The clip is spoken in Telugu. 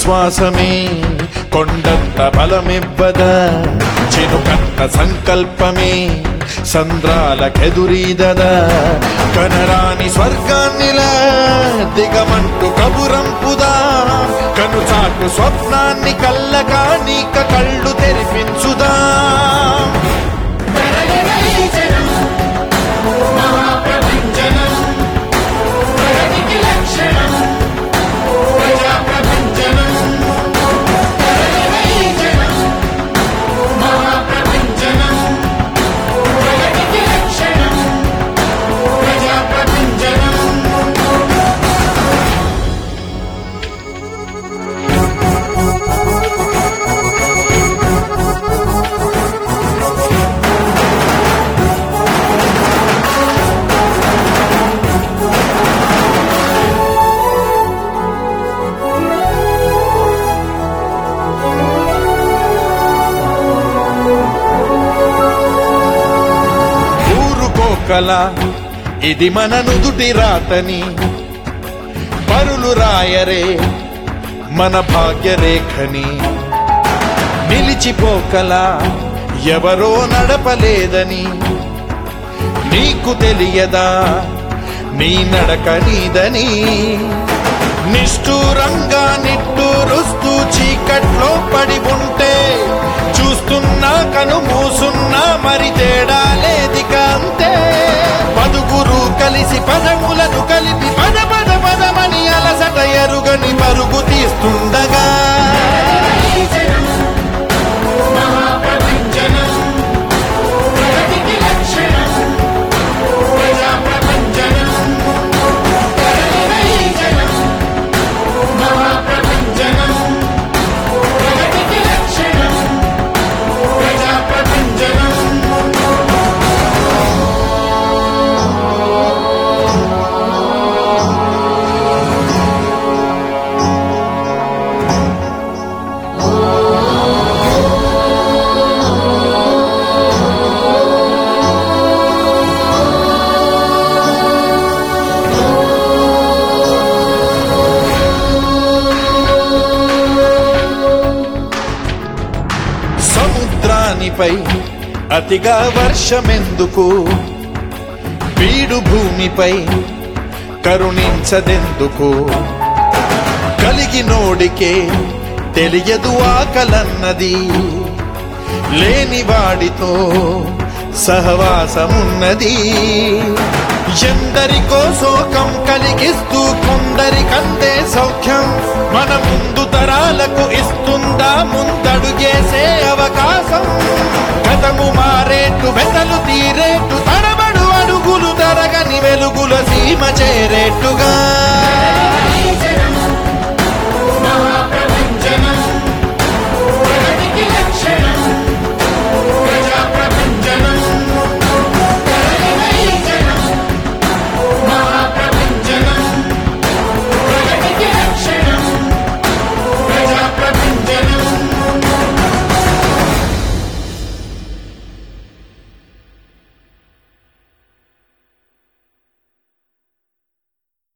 విశ్వాసమే కొండంత బలమివ్వదా చినుకంత సంకల్పమే సంద్రాలకెదురీదదా కనరాని స్వర్గాన్నిలా దిగమంటూ కబురంపుదా కనుచాటు స్వప్నాన్ని కల్లగా నీక కళ్ళు తెరిపించుదా ఊరుకోకల ఇది మన నుదుటి రాతని పరులు రాయరే మన భాగ్యరేఖని నిలిచిపోకల ఎవరో నడపలేదని నీకు తెలియదా నీ నడక నీదని నిష్ఠూరంగా నిట్టూరుస్తూ చీకట్లో పడి ఉంటే చూస్తున్నా కను మూసున్నా మరి తేడా లేదిక అంతే పదుగురు కలిసి పదములను కలిపి పద పద పదమని అలసట ఎరుగని పరుగు తీస్తుండగా సముద్రానిపై అతిగా వర్షమెందుకు బీడు భూమిపై కరుణించదెందుకు కలిగినోడికే తెలియదు ఆకలన్నది లేని వాడితో సహవాసమున్నది ఎందరికో శోకం కలిగిస్తూ కొందరికందే సౌఖ్యం మన ముందు తరాలకు ఇస్తుందా ముందడుగేసే అవకాశం గతము మారేట్టు వెతలు తీరేట్టు తడబడు అడుగులు తరగని వెలుగుల సీమ చేరేట్టుగా